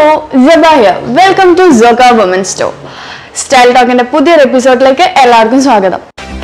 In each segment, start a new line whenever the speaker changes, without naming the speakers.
ജബ here welcome to സോക്ക woman store style ടോക്കിന്റെ പുതിയൊരു എപ്പിസോഡിലേക്ക് എല്ലാവർക്കും സ്വാഗതം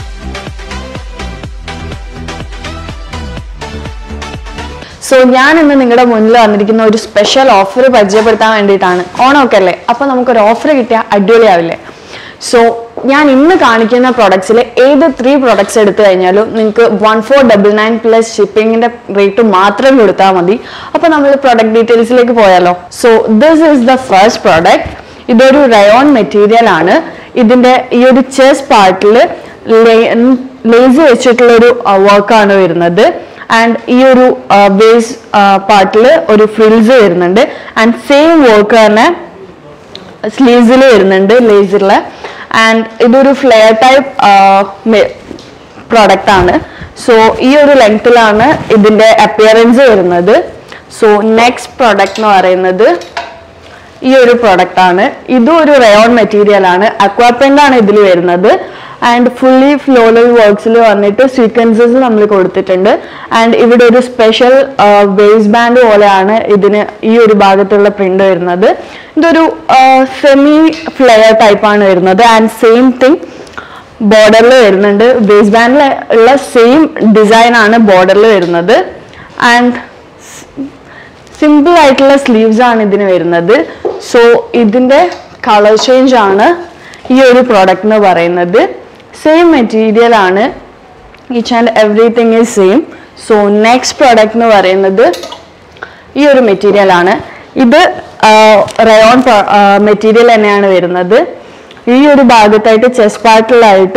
സോ ഞാൻ ഇന്ന് നിങ്ങളുടെ മുന്നിൽ വന്നിരിക്കുന്ന ഒരു സ്പെഷ്യൽ ഓഫർ പരിചയപ്പെടുത്താൻ വേണ്ടിയിട്ടാണ് ഓണമൊക്കെ അല്ലേ അപ്പോൾ നമുക്കൊരു ഓഫർ കിട്ടിയാൽ അടിപൊളിയാവില്ലേ സോ ഞാൻ ഇന്ന് കാണിക്കുന്ന പ്രൊഡക്ട്സിൽ ഏത് ത്രീ പ്രൊഡക്ട്സ് എടുത്തു കഴിഞ്ഞാലും നിങ്ങൾക്ക് one four double nine plus ഷിപ്പിങ്ങിന്റെ റേറ്റ് മാത്രം കൊടുത്താൽ മതി അപ്പോൾ നമ്മൾ പ്രൊഡക്റ്റ് ഡീറ്റെയിൽസിലേക്ക് പോയാലോ so this is the first product ഇതൊരു റയോൺ മെറ്റീരിയൽ ആണ് ഇതിന്റെ ഈ ഒരു ചെസ് പാർട്ടിൽ ലേസ് വെച്ചിട്ടുള്ള ഒരു വർക്കാണ് വരുന്നത് ആൻഡ് ഈ ഒരു ബേസ് പാർട്ടിൽ ഒരു ഫ്രിൽസ് വരുന്നുണ്ട് ആൻഡ് സെയിം വർക്ക് തന്നെ സ്ലീവ്സിൽ വരുന്നുണ്ട് ലേസറിൽ ആൻഡ് ഇതൊരു ഫ്ലെയർ ടൈപ്പ് പ്രോഡക്റ്റ് ആണ് സോ ഈ ഒരു ലെങ്ത്തിലാണ് ഇതിന്റെ അപ്പിയറൻസ് വരുന്നത് സോ നെക്സ്റ്റ് പ്രോഡക്റ്റ് എന്ന് പറയുന്നത് ഈ ഒരു പ്രോഡക്റ്റ് ആണ് ഇതും ഒരു റയോൺ മെറ്റീരിയൽ ആണ് അക്വാപെന്റ് ആണ് ഇതിൽ വരുന്നത് ആൻഡ് ഫുള്ളി ഫ്ലോറൽ വർക്ക്സിൽ വന്നിട്ട് സീക്വൻസസ് നമ്മൾ കൊടുത്തിട്ടുണ്ട് ആൻഡ് ഇവിടെ ഒരു സ്പെഷ്യൽ ബേസ് ബാൻഡ് പോലെയാണ് ഇതിന് ഈ ഒരു ഭാഗത്തുള്ള പ്രിന്റ് വരുന്നത് ഇതൊരു സെമി ഫ്ലെയർ ടൈപ്പ് ആണ് വരുന്നത് ആൻഡ് സെയിം തിങ് ബോർഡറിൽ വരുന്നുണ്ട് ബേസ് ബാൻഡിൽ ഉള്ള സെയിം ഡിസൈൻ ആണ് ബോർഡറിൽ വരുന്നത് ആൻഡ് സിമ്പിൾ ആയിട്ടുള്ള സ്ലീവ്സ് ആണ് ഇതിന് വരുന്നത് സോ ഇതിന്റെ കളർ ചേഞ്ച് ആണ് ഈ ഒരു പ്രോഡക്റ്റ് എന്ന് പറയുന്നത് സെയിം മെറ്റീരിയൽ ആണ് each and everything is same so next product എന്ന് പറയുന്നത് ഈ ഒരു മെറ്റീരിയൽ ആണ് ഇത് റയോൺ മെറ്റീരിയൽ തന്നെയാണ് വരുന്നത് ഈ ഒരു ഭാഗത്തായിട്ട് ചെസ്റ്റ് പാർട്ടിലായിട്ട്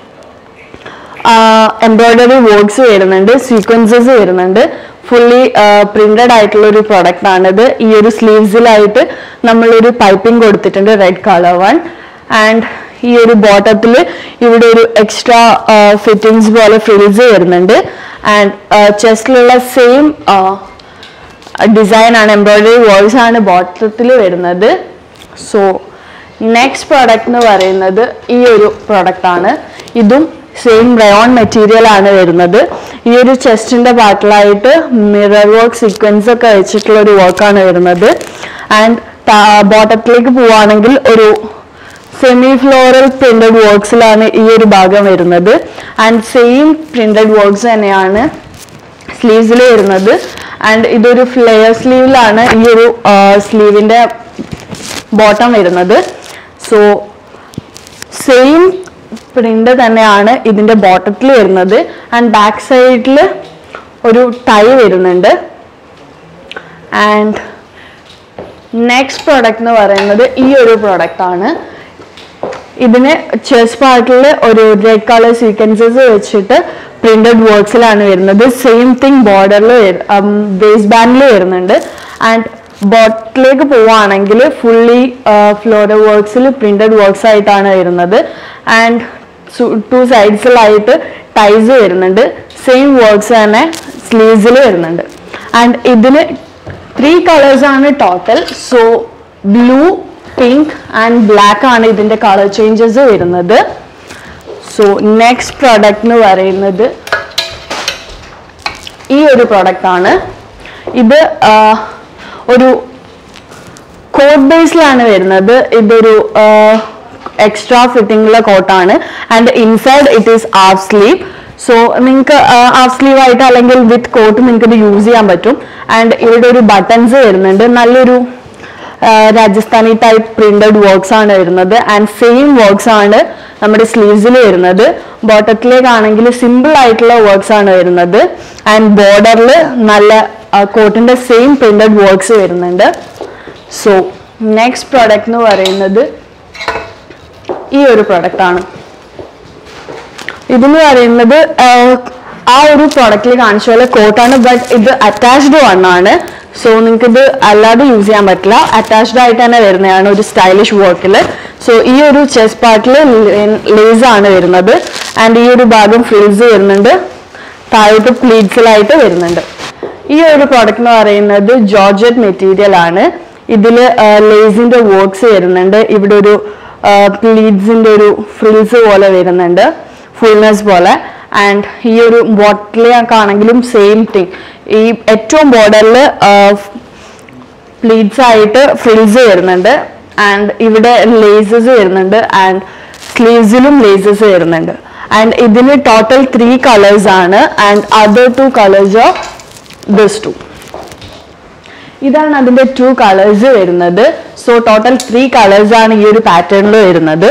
എംബ്രോയിഡറി വർക്ക്സ് വരുന്നുണ്ട് സീക്വൻസസ് വരുന്നുണ്ട് ഫുള്ളി പ്രിന്റഡ് ആയിട്ടുള്ള ഒരു പ്രൊഡക്റ്റ് ആണിത് ഈ ഒരു സ്ലീവ്സിലായിട്ട് നമ്മളൊരു പൈപ്പിംഗ് കൊടുത്തിട്ടുണ്ട് റെഡ് കളർ വൺ ആൻഡ് ഈ ഒരു ബോട്ടത്തിൽ ഇവിടെ ഒരു എക്സ്ട്രാ ഫിറ്റിങ്സ് പോലെ ഫ്രിൽസ് വരുന്നുണ്ട് ആൻഡ് ചെസ്റ്റിലുള്ള സെയിം ഡിസൈൻ ആണ് എംബ്രോയിഡറി വർക്ക്സ് ആണ് ബോട്ടത്തിൽ വരുന്നത് സോ നെക്സ്റ്റ് പ്രോഡക്റ്റ് എന്ന് പറയുന്നത് ഈ ഒരു പ്രോഡക്റ്റ് ആണ് ഇതും സെയിം റയോൺ മെറ്റീരിയൽ ആണ് വരുന്നത് ഈ ഒരു ചെസ്റ്റിന്റെ പാർട്ടിലായിട്ട് മിറർ വർക്ക് സീക്വൻസ് ഒക്കെ വെച്ചിട്ടുള്ള ഒരു വർക്കാണ് വരുന്നത് ആൻഡ് ബോട്ടത്തിലേക്ക് പോവുകയാണെങ്കിൽ ഒരു സെമി ഫ്ലോറൽ പ്രിന്റഡ് വർക്ക്സിലാണ് ഈ ഒരു ഭാഗം വരുന്നത് ആൻഡ് സെയിം പ്രിന്റഡ് വർക്ക്സ് തന്നെയാണ് സ്ലീവ്സിൽ വരുന്നത് ആൻഡ് ഇതൊരു ഫ്ലെയർ സ്ലീവിലാണ് ഈ ഒരു സ്ലീവിന്റെ ബോട്ടം വരുന്നത് സോ സെയിം പ്രിന്റ് തന്നെയാണ് ഇതിന്റെ ബോട്ടത്തിൽ വരുന്നത് ആൻഡ് ബാക്ക് സൈഡിൽ ഒരു ടൈ വരുന്നുണ്ട് ആൻഡ് നെക്സ്റ്റ് പ്രോഡക്റ്റ് എന്ന് പറയുന്നത് ഈ ഒരു പ്രോഡക്റ്റ് ആണ് ഇതിന് ചെസ് പാർട്ടിൽ ഒരു റെഡ് കളർ സീക്വൻസസ് വെച്ചിട്ട് പ്രിന്റഡ് വർക്ക്സിലാണ് വരുന്നത് സെയിം തിങ് ബോർഡറിൽ ബേസ് ബാൻഡിൽ വരുന്നുണ്ട് ആൻഡ് ബോട്ടിലേക്ക് പോവുകയാണെങ്കിൽ ഫുള്ളി ഫ്ലോറൽ വർക്ക്സിൽ പ്രിന്റഡ് വർക്ക്സ് ആയിട്ടാണ് വരുന്നത് ആൻഡ് ടു സൈഡ്സിലായിട്ട് ടൈസ് വരുന്നുണ്ട് സെയിം വർക്ക്സ് തന്നെ സ്ലീവ്സിൽ വരുന്നുണ്ട് ആൻഡ് ഇതിന് ത്രീ കളേഴ്സ് ആണ് total so blue pink and black ആണ് ഇതിന്റെ കളർ ചേഞ്ചസ് വരുന്നത് സോ നെക്സ്റ്റ് പ്രോഡക്റ്റ് എന്ന് പറയുന്നത് ഈ ഒരു പ്രോഡക്റ്റ് ആണ് ഇത് ഒരു കോട്ട് ബേസിലാണ് വരുന്നത് ഇതൊരു എക്സ്ട്രാ ഫിറ്റിംഗുള്ള കോട്ടാണ് and inside it is half sleeve so നിങ്ങൾക്ക് ഹാഫ് സ്ലീവ് ആയിട്ട് അല്ലെങ്കിൽ വിത്ത് കോട്ട് നിങ്ങൾക്ക് ഇത് യൂസ് ചെയ്യാൻ പറ്റും ആൻഡ് ഇവിടെ ഒരു ബട്ടൺസ് വരുന്നുണ്ട് നല്ലൊരു രാജസ്ഥാനി ടൈപ്പ് പ്രിന്റഡ് വർക്ക്സ് ആണ് വരുന്നത് ആൻഡ് സെയിം വർക്ക്സ് ആണ് നമ്മുടെ സ്ലീവ്സിൽ വരുന്നത് ബോട്ടത്തിലേക്കാണെങ്കിൽ സിമ്പിൾ ആയിട്ടുള്ള വർക്ക്സ് ആണ് വരുന്നത് ആൻഡ് ബോർഡറിൽ നല്ല കോട്ടിന്റെ സെയിം പ്രിന്റഡ് വർക്ക്സ് വരുന്നുണ്ട് സോ നെക്സ്റ്റ് പ്രോഡക്റ്റ് എന്ന് പറയുന്നത് ഈ ഒരു പ്രോഡക്റ്റ് ആണ് ഇതെന്ന് പറയുന്നത് ആ ഒരു പ്രോഡക്റ്റിൽ കാണിച്ച പോലെ കോട്ടാണ് ബട്ട് ഇത് അറ്റാച്ച്ഡ് വൺ ആണ് സോ നിങ്ങൾക്ക് ഇത് അല്ലാതെ യൂസ് ചെയ്യാൻ പറ്റില്ല അറ്റാച്ച്ഡ് ആയിട്ട് തന്നെ വരുന്നതാണ് ഒരു സ്റ്റൈലിഷ് വർക്കിൽ സോ ഈ ഒരു ചെസ് പാർട്ടിൽ ലേസ് ആണ് വരുന്നത് ആൻഡ് ഈ ഒരു ഭാഗം ഫ്രിൽസ് വരുന്നുണ്ട് താഴോട്ട് പ്ലീറ്റ്സിലായിട്ട് വരുന്നുണ്ട് ഈ ഒരു പ്രോഡക്റ്റ് എന്ന് പറയുന്നത് ജോർജറ്റ് മെറ്റീരിയൽ ആണ് ഇതിൽ ലേസിന്റെ വർക്ക്സ് വരുന്നുണ്ട് ഇവിടെ ഒരു പ്ലീറ്റ്സിന്റെ ഒരു ഫ്രിൽസ് പോലെ വരുന്നുണ്ട് ഫുൾനെസ് പോലെ ആൻഡ് ഈ ഒരു ബോട്ടിലേക്ക് ആണെങ്കിലും സെയിം തിങ് ഈ ഏറ്റവും ബോർഡറിൽ പ്ലീറ്റ്സ് ആയിട്ട് ഫ്രിൽസ് വരുന്നുണ്ട് ആൻഡ് ഇവിടെ ലേസസ് വരുന്നുണ്ട് ആൻഡ് സ്ലീവ്സിലും ലേസസ് വരുന്നുണ്ട് ആൻഡ് ഇതിന് ടോട്ടൽ ത്രീ കളേഴ്സ് ആണ് and other two colours of this two ഇതാണ് അതിന്റെ ടു കളേഴ്സ് വരുന്നത് സോ ടോട്ടൽ ത്രീ കളേഴ്സ് ആണ് ഈ ഒരു പാറ്റേണിൽ വരുന്നത്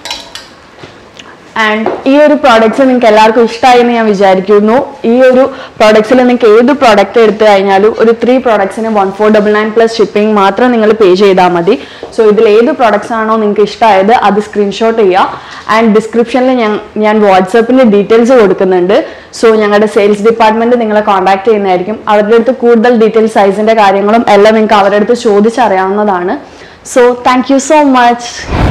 ആൻഡ് ഈ ഒരു പ്രോഡക്റ്റ്സ് നിങ്ങൾക്ക് എല്ലാവർക്കും ഇഷ്ടമായി എന്ന് ഞാൻ വിചാരിക്കുന്നു ഈ ഒരു പ്രോഡക്ട്സിൽ നിങ്ങൾക്ക് ഏത് പ്രോഡക്റ്റ് എടുത്തു കഴിഞ്ഞാലും ഒരു ത്രീ പ്രോഡക്ട്സിന് one four double nine plus shipping മാത്രം നിങ്ങൾ പേ ചെയ്താൽ മതി സോ ഇതിൽ ഏത് പ്രോഡക്ട്സ് ആണോ നിങ്ങൾക്ക് ഇഷ്ടമായത് അത് സ്ക്രീൻഷോട്ട് ചെയ്യുക ആൻഡ് ഡിസ്ക്രിപ്ഷനിൽ ഞാൻ ഞാൻ വാട്സപ്പിൻ്റെ ഡീറ്റെയിൽസ് കൊടുക്കുന്നുണ്ട് സോ ഞങ്ങളുടെ സെയിൽസ് ഡിപ്പാർട്ട്മെന്റ് നിങ്ങളെ കോൺടാക്ട് ചെയ്യുന്നതായിരിക്കും അവരുടെ അടുത്ത് കൂടുതൽ ഡീറ്റെയിൽസ് സൈസിന്റെ കാര്യങ്ങളും എല്ലാം നിങ്ങൾക്ക് അവരുടെ അടുത്ത് ചോദിച്ചറിയാവുന്നതാണ് so thank you so much